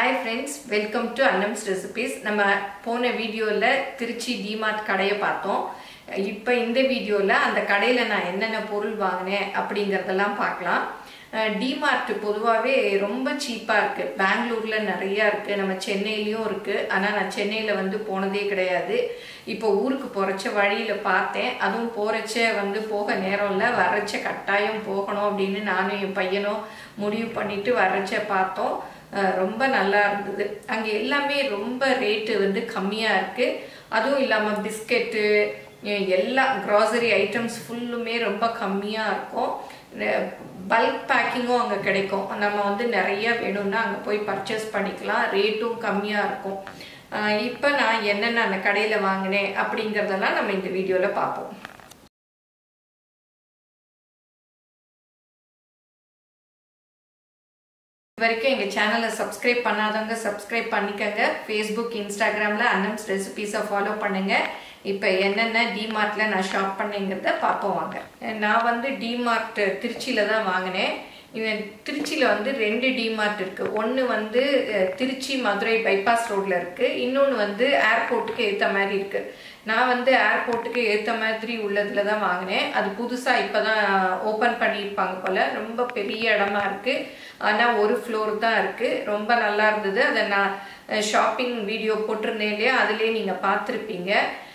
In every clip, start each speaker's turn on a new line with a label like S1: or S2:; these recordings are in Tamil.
S1: hi friends welcome to Annam's recipes நம்ம போன வீடியோவில் திருச்சி டிமார்ட் கடையை பார்த்தோம் இப்போ இந்த வீடியோவில் அந்த கடையில் நான் என்னென்ன பொருள் வாங்கினேன் அப்படிங்கிறதெல்லாம் பார்க்கலாம் டிமார்ட் பொதுவாகவே ரொம்ப சீப்பாக இருக்குது பெங்களூரில் நிறையா இருக்குது நம்ம சென்னையிலையும் இருக்குது ஆனால் நான் சென்னையில் வந்து போனதே கிடையாது இப்போ ஊருக்கு போகிறச்ச வழியில் பார்த்தேன் அதுவும் போகிறச்ச வந்து போக நேரம் இல்லை வர்றச்ச கட்டாயம் போகணும் அப்படின்னு நானும் என் பையனும் முடிவு பண்ணிட்டு வர்றச்ச பார்த்தோம் ரொம்ப நல்லா இருந்தது அங்கே எல்லாமே ரொம்ப ரேட்டு வந்து கம்மியாக இருக்குது அதுவும் இல்லாமல் பிஸ்கெட்டு எல்லா க்ராசரி ஐட்டம்ஸ் ஃபுல்லுமே ரொம்ப கம்மியாக இருக்கும் பல்க் பேக்கிங்கும் அங்கே கிடைக்கும் நம்ம வந்து நிறைய வேணும்னா அங்கே போய் பர்ச்சேஸ் பண்ணிக்கலாம் ரேட்டும் கம்மியாக இருக்கும் இப்போ நான் என்னென்ன அந்த கடையில் வாங்கினேன் அப்படிங்கிறதெல்லாம் நம்ம இந்த வீடியோவில் பார்ப்போம் வரைக்கும் எங்கள் சேனலை சப்ஸ்கிரைப் பண்ணாதவங்க சப்ஸ்கிரைப் பண்ணிக்கோங்க ஃபேஸ்புக் இன்ஸ்டாகிராமில் அன்னம்ஸ் ரெசிபீஸை ஃபாலோ பண்ணுங்கள் இப்போ என்னென்ன டிமார்ட்டில் நான் ஷாப் பண்ணேங்கிறத பார்ப்போம் வாங்க நான் வந்து டிமார்ட் திருச்சியில் தான் வாங்கினேன் இவன் திருச்சியில் வந்து ரெண்டு டிமார்ட் இருக்குது ஒன்று வந்து திருச்சி மதுரை பைபாஸ் ரோட்டில் இருக்குது இன்னொன்று வந்து ஏர்போர்ட்டுக்கு ஏற்ற மாதிரி இருக்குது நான் வந்து ஏர்போர்ட்டுக்கு ஏற்ற மாதிரி உள்ளதில் தான் வாங்கினேன் அது புதுசாக இப்போ தான் ஓப்பன் பண்ணியிருப்பாங்க போல் ரொம்ப பெரிய இடமா இருக்குது ஆனால் ஒரு ஃப்ளோர் தான் இருக்குது ரொம்ப நல்லா இருந்தது அதை நான் ஷாப்பிங் வீடியோ போட்டிருந்தேன் இல்லையா அதுலேயே நீங்கள் பார்த்துருப்பீங்க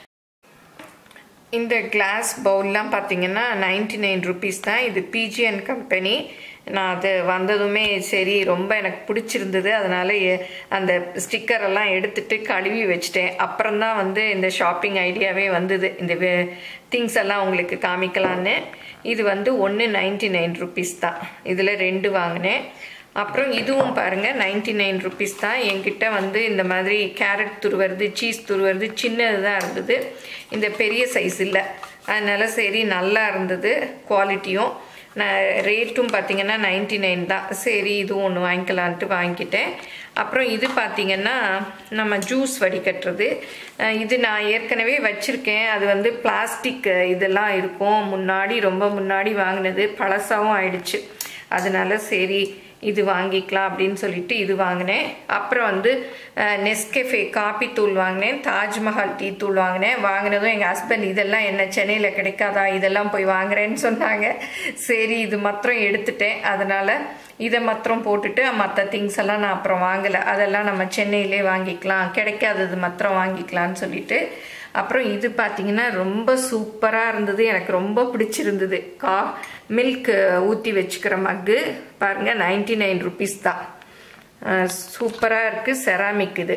S1: இந்த கிளாஸ் பவுல்லாம் பார்த்தீங்கன்னா நைன்டி நைன் ருபீஸ் தான் இது பிஜிஎன் கம்பெனி நான் அது வந்ததுமே சரி ரொம்ப எனக்கு பிடிச்சிருந்தது அதனால் அந்த ஸ்டிக்கர் எல்லாம் எடுத்துட்டு கழுவி வச்சுட்டேன் அப்புறம்தான் வந்து இந்த ஷாப்பிங் ஐடியாவே வந்தது இந்த திங்ஸ் எல்லாம் உங்களுக்கு காமிக்கலான்னு இது வந்து ஒன்று நைன்டி நைன் ருபீஸ் தான் இதில் ரெண்டு வாங்கினேன் அப்புறம் இதுவும் பாருங்கள் நைன்டி நைன் ருபீஸ் தான் என்கிட்ட வந்து இந்த மாதிரி கேரட் துருவது சீஸ் துருவது சின்னது தான் இருந்தது இந்த பெரிய சைஸ் இல்லை அதனால் சரி நல்லா இருந்தது குவாலிட்டியும் நான் ரேட்டும் பார்த்தீங்கன்னா நைன்டி நைன் தான் சரி இதுவும் ஒன்று வாங்கிக்கலான்ட்டு வாங்கிட்டேன் அப்புறம் இது பார்த்திங்கன்னா நம்ம ஜூஸ் வடிகட்டுறது இது நான் ஏற்கனவே வச்சுருக்கேன் அது வந்து பிளாஸ்டிக் இதெல்லாம் இருக்கும் முன்னாடி ரொம்ப முன்னாடி வாங்கினது பழசாகவும் ஆயிடுச்சு அதனால சரி இது வாங்கிக்கலாம் அப்படின்னு சொல்லிட்டு இது வாங்கினேன் அப்புறம் வந்து நெஸ்கெஃபே காப்பி தூள் வாங்கினேன் தாஜ்மஹால் டீ தூள் வாங்கினேன் வாங்கினதும் எங்கள் ஹஸ்பண்ட் இதெல்லாம் என்ன சென்னையில் கிடைக்காதா இதெல்லாம் போய் வாங்குறேன்னு சொன்னாங்க சரி இது மாத்திரம் எடுத்துட்டேன் அதனால் இதை மாத்திரம் போட்டுட்டு மற்ற திங்ஸ் எல்லாம் நான் அப்புறம் வாங்கலை அதெல்லாம் நம்ம சென்னையிலே வாங்கிக்கலாம் கிடைக்காதது மாத்திரம் வாங்கிக்கலான்னு சொல்லிட்டு அப்புறம் இது பார்த்தீங்கன்னா ரொம்ப சூப்பராக இருந்தது எனக்கு ரொம்ப பிடிச்சிருந்தது கா மில்க் ஊற்றி வச்சுக்கிற மக்கு பாருங்கள் நைன்டி நைன் ருபீஸ் தான் சூப்பராக இருக்குது செராமிக் இது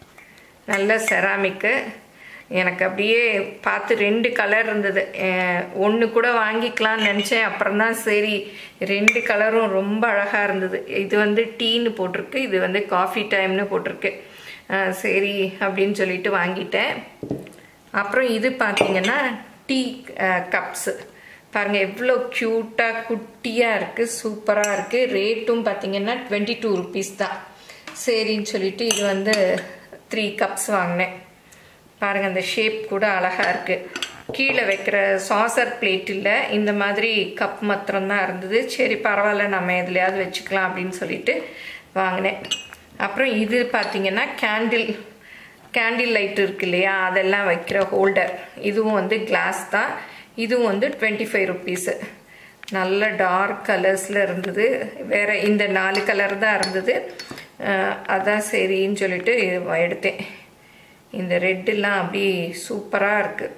S1: நல்ல செராமிக்கு எனக்கு அப்படியே பார்த்து ரெண்டு கலர் இருந்தது ஒன்று கூட வாங்கிக்கலாம்னு நினச்சேன் அப்புறம் தான் சரி ரெண்டு கலரும் ரொம்ப அழகாக இருந்தது இது வந்து டீன்னு போட்டிருக்கு இது வந்து காஃபி டைம்னு போட்டிருக்கு சரி அப்படின்னு சொல்லிட்டு வாங்கிட்டேன் அப்புறம் இது பார்த்தீங்கன்னா டீ கப்ஸு பாருங்கள் எவ்வளோ க்யூட்டாக குட்டியாக இருக்குது சூப்பராக இருக்குது ரேட்டும் பார்த்தீங்கன்னா டுவெண்ட்டி டூ ருபீஸ் தான் சரின்னு சொல்லிட்டு இது வந்து த்ரீ கப்ஸ் வாங்கினேன் பாருங்கள் அந்த ஷேப் கூட அழகாக இருக்குது கீழே வைக்கிற சாசர் பிளேட் இல்லை இந்த மாதிரி கப் மாத்திரம்தான் இருந்தது சரி பரவாயில்ல நம்ம எதுலையாவது வச்சுக்கலாம் அப்படின்னு சொல்லிட்டு வாங்கினேன் அப்புறம் இது பார்த்தீங்கன்னா கேண்டில் கேண்டில் லைட் இருக்கு இல்லையா அதெல்லாம் வைக்கிற ஹோல்டர் இதுவும் வந்து கிளாஸ் தான் இதுவும் வந்து டுவெண்ட்டி ஃபைவ் ருப்பீஸு நல்ல டார்க் கலர்ஸில் இருந்தது வேறு இந்த நாலு கலர் தான் இருந்தது அதான் சரின்னு சொல்லிட்டு எடுத்தேன் இந்த ரெட்டெல்லாம் அப்படி சூப்பராக இருக்குது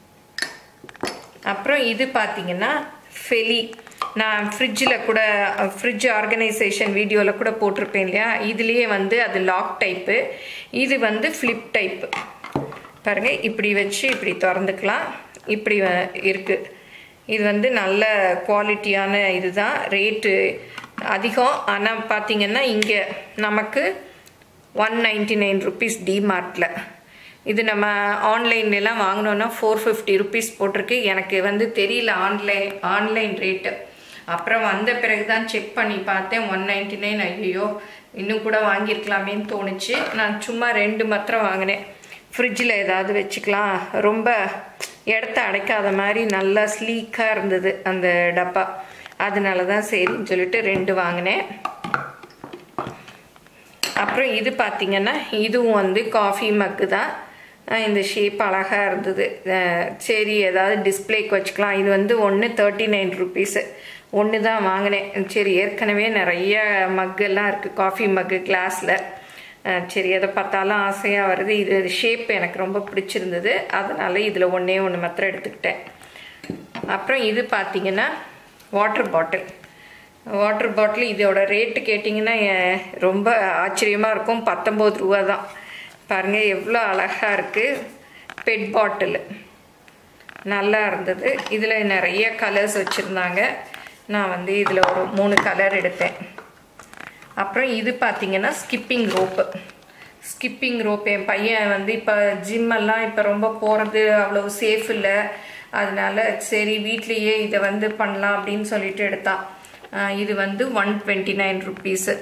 S1: அப்புறம் இது பார்த்தீங்கன்னா ஃபெலி நான் ஃப்ரிட்ஜில் கூட ஃப்ரிட்ஜ் ஆர்கனைசேஷன் வீடியோவில் கூட போட்டிருப்பேன் இல்லையா இதுலேயே வந்து அது லாக் டைப்பு இது வந்து ஃப்ளிப் டைப்பு பாருங்கள் இப்படி வச்சு இப்படி திறந்துக்கலாம் இப்படி இருக்குது இது வந்து நல்ல குவாலிட்டியான இதுதான் ரேட்டு அதிகம் ஆனால் பார்த்தீங்கன்னா இங்கே நமக்கு ஒன் நைன்டி நைன் ருபீஸ் டிமார்ட்டில் இது நம்ம ஆன்லைன்லலாம் வாங்கினோன்னா ஃபோர் ஃபிஃப்டி ருபீஸ் போட்டிருக்கு எனக்கு வந்து தெரியல ஆன்லைன் ஆன்லைன் ரேட்டு அப்புறம் வந்த பிறகு தான் செக் பண்ணி பார்த்தேன் ஒன் நைன்டி நைன் ஐயோ இன்னும் கூட வாங்கியிருக்கலாமேன்னு தோணுச்சு நான் சும்மா ரெண்டு மாத்திரம் வாங்கினேன் ஃப்ரிட்ஜில் ஏதாவது வச்சுக்கலாம் ரொம்ப இடத்த அடைக்காத மாதிரி நல்லா ஸ்லீக்காக இருந்தது அந்த டப்பா அதனால தான் சரின்னு சொல்லிட்டு ரெண்டு வாங்கினேன் அப்புறம் இது பார்த்தீங்கன்னா இதுவும் வந்து காஃபி மக்கு தான் அஹ் இந்த ஷேப் அழகாக இருந்தது அஹ் சரி ஏதாவது டிஸ்பிளேக்கு வச்சுக்கலாம் இது வந்து ஒன்று தேர்ட்டி நைன் ருபீஸு ஒன்று தான் வாங்கினேன் சரி ஏற்கனவே நிறைய மக்கெல்லாம் இருக்குது காஃபி மக்கு கிளாஸில் சரி எதை பார்த்தாலும் ஆசையாக வருது இது ஷேப் எனக்கு ரொம்ப பிடிச்சிருந்தது அதனால இதில் ஒன்றே ஒன்று மாத்திரம் எடுத்துக்கிட்டேன் அப்புறம் இது பார்த்தீங்கன்னா வாட்டர் பாட்டில் வாட்டர் பாட்டில் இதோட ரேட்டு கேட்டிங்கன்னா எ- ரொம்ப ஆச்சரியமாக இருக்கும் பத்தொம்போது ரூபா தான் பாருங்கள் எவ்வளோ அழகாக இருக்குது பெட் பாட்டில் நல்லா இருந்தது இதில் நிறைய கலர்ஸ் வச்சுருந்தாங்க நான் வந்து இதில் ஒரு மூணு கலர் எடுத்தேன் அப்புறம் இது பார்த்தீங்கன்னா ஸ்கிப்பிங் ரோப்பு ஸ்கிப்பிங் ரோப் என் பையன் வந்து இப்போ ஜிம்மெல்லாம் இப்போ ரொம்ப போகிறது அவ்வளோ சேஃப் இல்லை அதனால சரி வீட்லேயே இதை வந்து பண்ணலாம் அப்படின்னு சொல்லிட்டு எடுத்தான் ஆஹ் இது வந்து ஒன் டுவெண்ட்டி நைன் ருப்பீஸு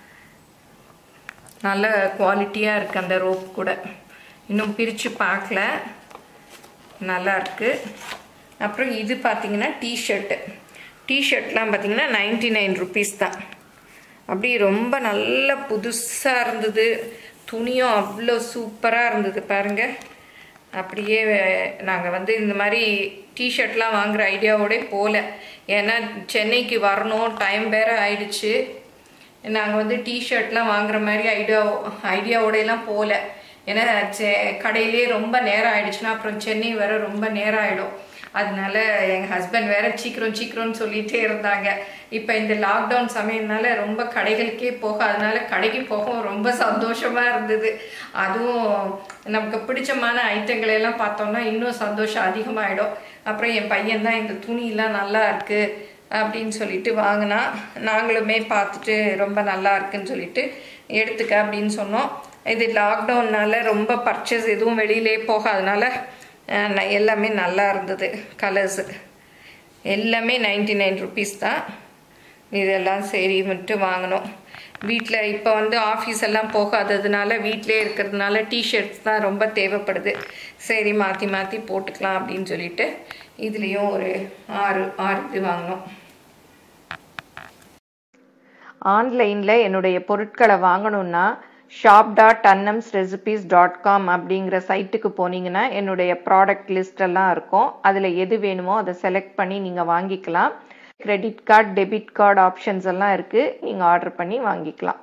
S1: நல்ல குவாலிட்டியாக இருக்குது அந்த ரோப் கூட இன்னும் பிரித்து பார்க்கல நல்லா இருக்கு அப்புறம் இது பார்த்தீங்கன்னா டிஷர்ட்டு டிஷர்ட்லாம் பார்த்தீங்கன்னா நைன்டி நைன் ருபீஸ் தான் அப்படி ரொம்ப நல்ல புதுசாக இருந்தது துணியும் அவ்வளோ சூப்பராக இருந்தது பாருங்க அப்படியே நாங்கள் வந்து இந்த மாதிரி டிஷர்ட்லாம் வாங்குற ஐடியாவோட போகல ஏன்னா சென்னைக்கு வரணும் டைம் வேற ஆயிடுச்சு நாங்கள் வந்து டிஷர்ட்லாம் வாங்குற மாதிரி ஐடியா ஐடியாவோடையெல்லாம் போகல ஏன்னா செ- கடையிலே ரொம்ப நேரம் ஆயிடுச்சுன்னா அப்புறம் சென்னை வேற ரொம்ப நேரம் ஆயிடும் அதனால எங்கள் ஹஸ்பண்ட் வேற சீக்கிரம் சீக்கிரம்னு சொல்லிட்டே இருந்தாங்க இப்போ இந்த லாக்டவுன் சமயம்னால ரொம்ப கடைகளுக்கே போக அதனால கடைக்கு போகவும் ரொம்ப சந்தோஷமா இருந்தது அதுவும் நமக்கு பிடிச்சமான ஐட்டங்களை எல்லாம் பார்த்தோம்னா இன்னும் சந்தோஷம் அதிகமாயிடும் அப்புறம் என் பையன் தான் இந்த துணியெல்லாம் நல்லா இருக்கு அப்படின்னு சொல்லிட்டு வாங்கினா நாங்களுமே பார்த்துட்டு ரொம்ப நல்லா இருக்குன்னு சொல்லிட்டு எடுத்துக்க அப்படின்னு சொன்னோம் இது லாக்டவுன்னால ரொம்ப பர்ச்சேஸ் எதுவும் வெளியிலே போகாதனால அஹ், ந- எல்லாமே நல்லா இருந்தது கலர்ஸு எல்லாமே நைன்டி நைன் ருபீஸ் தான் இதெல்லாம் சரி மட்டும் வாங்கினோம் வீட்டில் இப்போ வந்து ஆஃபீஸ் எல்லாம் போகாததுனால வீட்டிலே இருக்கிறதுனால டிஷர்ட்ஸ் தான் ரொம்ப தேவைப்படுது சரி மாற்றி மாற்றி போட்டுக்கலாம் அப்படின்னு சொல்லிட்டு இதுலேயும் ஒரு ஆறு ஆறு இது வாங்கினோம் ஆன்லைனில் என்னுடைய பொருட்களை வாங்கணும்னா shop dot Annam's recipes dot com அப்படிங்கிற சைட்டுக்கு போனீங்கன்னா என்னுடைய ப்ராடக்ட் லிஸ்ட் எல்லாம் இருக்கும் அதில் எது வேணுமோ அதை செலக்ட் பண்ணி நீங்கள் வாங்கிக்கலாம் credit card debit card options எல்லாம் இருக்குது நீங்கள் ஆர்டர் பண்ணி வாங்கிக்கலாம்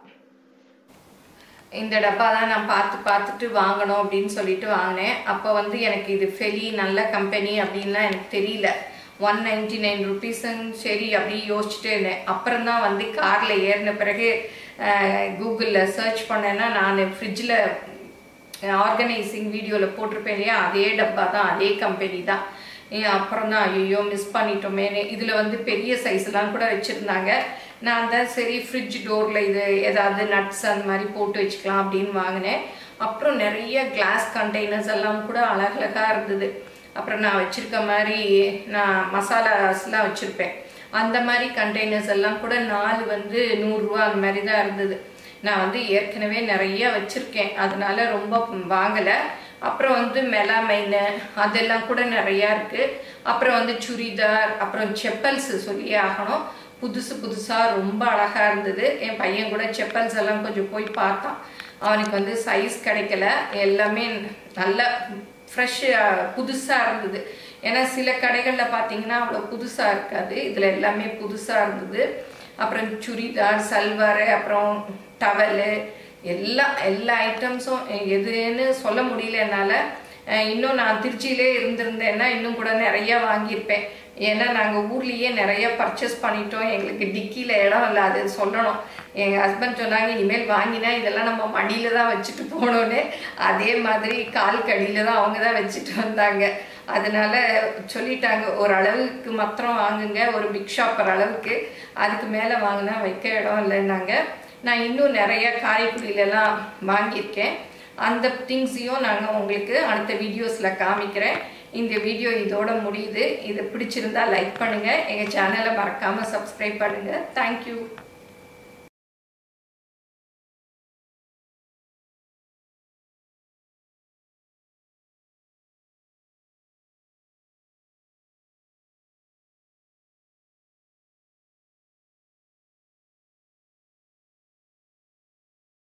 S1: இந்த டப்பா தான் நான் பார்த்து பார்த்துட்டு வாங்கணும் அப்படின்னு சொல்லிட்டு வாங்கினேன் அப்போ வந்து எனக்கு இது ஃபெலி நல்ல கம்பெனி அப்படின்லாம் எனக்கு தெரியல ஒன் நைன்டி நைன் ருபீஸுன்னு சரி அப்படி யோசிச்சுட்டே இருந்தேன் அப்புறம் தான் வந்து காரில் ஏறின பிறகு கூகுளில் சர்ச் பண்ணேன்னா நான் ஃப்ரிட்ஜில் ஆர்கனைசிங் வீடியோவில் போட்டிருப்பேன் இல்லையா அதே டப்பா தான் அதே கம்பெனி தான் ஏன் அப்புறம் தான் ஐயோ மிஸ் பண்ணிட்டோமேனு இதில் வந்து பெரிய சைஸ்லாம் கூட வச்சுருந்தாங்க நான் தான் சரி ஃப்ரிட்ஜ் டோரில் இது ஏதாவது நட்ஸ் அந்த மாதிரி போட்டு வச்சுக்கலாம் அப்படின்னு வாங்கினேன் அப்புறம் நிறைய கிளாஸ் கண்டெய்னர்ஸ் எல்லாம் கூட அழகழகாக இருந்தது அப்புறம் நான் வச்சிருக்க மாதிரி நான் மசாலாஸ்லாம் வச்சுருப்பேன் அந்த மாதிரி கண்டெய்னர்ஸ் எல்லாம் கூட நாலு வந்து நூறுரூவா அந்த மாதிரி தான் இருந்தது நான் வந்து ஏற்கனவே நிறைய வச்சிருக்கேன் அதனால ரொம்ப வாங்கலை அப்புறம் வந்து மெலாமைனு அதெல்லாம் கூட நிறையா இருக்கு அப்புறம் வந்து சுடிதார் அப்புறம் செப்பல்ஸ் சொல்லியே ஆகணும் புதுசு புதுசாக ரொம்ப அழகாக இருந்தது என் பையன் கூட செப்பல்ஸ் எல்லாம் கொஞ்சம் போய் பார்த்தான் அவனுக்கு வந்து சைஸ் கிடைக்கல எல்லாமே நல்ல ஃப்ரெஷ் புதுசாக இருந்தது ஏன்னா சில கடைகளில் பார்த்தீங்கன்னா அவ்வளோ புதுசாக இருக்காது இதில் எல்லாமே புதுசாக இருந்தது அப்புறம் சுடிதார் சல்வார் அப்புறம் டவலு எல்லா எல்லா ஐட்டம்ஸும் எதுன்னு சொல்ல முடியல என்னால் அஹ் இன்னும் நான் திருச்சியிலே இருந்திருந்தேன்னா இன்னும் கூட நிறைய வாங்கியிருப்பேன் ஏன்னா நாங்கள் ஊர்லேயே நிறைய பர்ச்சேஸ் பண்ணிட்டோம் எங்களுக்கு டிக்கியில் இடம் இல்லை அது சொல்லணும் எங்கள் ஹஸ்பண்ட் சொன்னாங்க இனிமேல் வாங்கினா இதெல்லாம் நம்ம மடியில் தான் வச்சுட்டு போகணுன்னு அதே மாதிரி கால் கடியில் தான் அவங்க தான் வச்சுட்டு வந்தாங்க அதனால சொல்லிட்டாங்க ஒரு அளவுக்கு மாத்திரம் வாங்குங்க ஒரு பிக் ஷாப்பர் அளவுக்கு அதுக்கு மேலே வாங்கினா வைக்க இடம் இல்லைன்னாங்க நான் இன்னும் நிறைய காரைக்குடியிலலாம் வாங்கியிருக்கேன் அந்த திங்ஸையும் நாங்கள் உங்களுக்கு அடுத்த வீடியோஸில் காமிக்கிறேன் இந்த வீடியோ இதோட முடியுது இது பிடிச்சிருந்தா லைக் பண்ணுங்கள் எங்கள் சேனலை மறக்காமல் சப்ஸ்கிரைப் பண்ணுங்கள் தேங்க்யூ